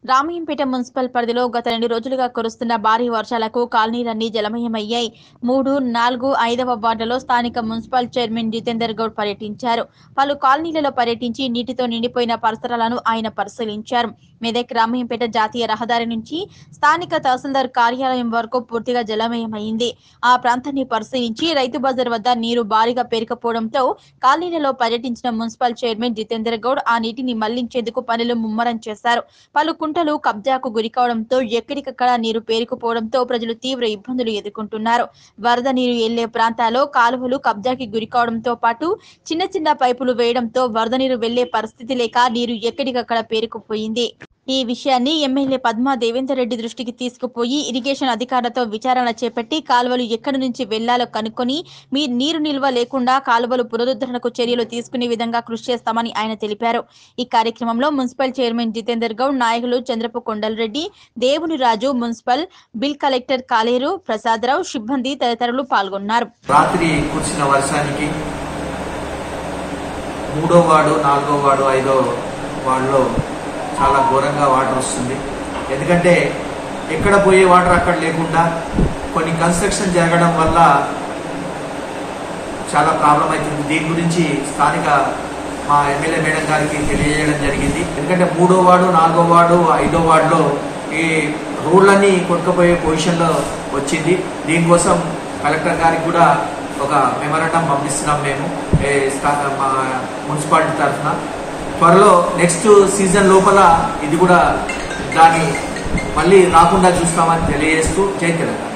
Ramayampet municipal పరిధిలో గత రెండు రోజులుగా కురుస్తున్న భారీ వర్షాలకు కాలనీలన్నీ జలమయమయ్యాయి మూడు నాలుగు ఐదవ వార్డులో స్థానిక మున్సిపల్ చైర్మన్ జితేందర్ గౌడ్ పర్యటించారు పలు కాలనీలలో పర్యటించి నీటితో నిండిపోయిన పరిసరాలను ఆయన పరిశీలించారు మెదక్ రామయ్యంపేట జాతీయ రహదారి నుంచి స్థానిక తహసీల్దార్ కార్యాలయం వరకు పూర్తిగా జలమయమైంది ఆ ప్రాంతాన్ని పరిశీలించి రైతు బజార్ వద్ద నీరు భారీగా పేరుకుపోవడంతో కాలనీలలో పర్యటించిన మున్సిపల్ చైర్మన్ జితేందర్ గౌడ్ ఆ నీటిని మళ్లించేందుకు పనులు ముమ్మరం చేశారు పలు కుంటలు కబ్జాకు గురికావడంతో ఎక్కడికక్కడ నీరు పేరుకుపోవడంతో ప్రజలు తీవ్ర ఇబ్బందులు ఎదుర్కొంటున్నారు వరద నీరు వెళ్లే ప్రాంతాల్లో కాలువలు కబ్జాకి గురికావడంతో పాటు చిన్న చిన్న పైపులు వేయడంతో వరద నీరు వెళ్లే పరిస్థితి లేక నీరు ఎక్కడికక్కడ పేరుకుపోయింది ఈ విషయాన్ని ఎమ్మెల్యే పద్మా దేవేందర్ రెడ్డి దృష్టికి తీసుకుపోయి ఇరిగేషన్ అధికారులతో విచారణ చేపట్టి కాలువలు ఎక్కడి నుంచి వెళ్లాలో కనుక్కొని మీ నీరు నిల్వ లేకుండా కాలువలు పునరుద్ధరణకు చర్యలు తీసుకునే విధంగా కృషి చేస్తామని ఆయన తెలిపారు ఈ కార్యక్రమంలో మున్సిపల్ చైర్మన్ జితేందర్ గౌడ్ నాయకులు చంద్రపు కొండలరెడ్డి దేవుని రాజు మున్సిపల్ బిల్ కలెక్టర్ కాలేరు ప్రసాదరావు సిబ్బంది తదితరులు పాల్గొన్నారు రాత్రి కురిసిన వర్షానికి మూడో వార్డు నాలుగో వార్డు ఐదో వార్డులో చాలా ఘోరంగా వాటర్ వస్తుంది ఎందుకంటే ఎక్కడ పోయే వాటర్ అక్కడ లేకుండా కొన్ని కన్స్ట్రక్షన్ జరగడం వల్ల చాలా ప్రాబ్లం అవుతుంది దీని గురించి స్థానిక మా ఎమ్మెల్యే మేడం గారికి తెలియజేయడం జరిగింది ఎందుకంటే మూడో వార్డు నాలుగో వార్డు ఐదో వార్డులో ఈ రోడ్లన్నీ కొట్టుకుపోయే పొజిషన్లో వచ్చింది దీనికోసం కలెక్టర్ గారికి కూడా ఒక మెమరాండం పంపిస్తున్నాం మేము ఏ స్థా- మా మున్సిపాలిటీ తరఫున త్వరలో నెక్స్ట్ సీజన్ లోపల ఇది కూడా దాన్ని మళ్ళీ రాకుండా చూస్తామని తెలియజేస్తూ జై తెలంగాణ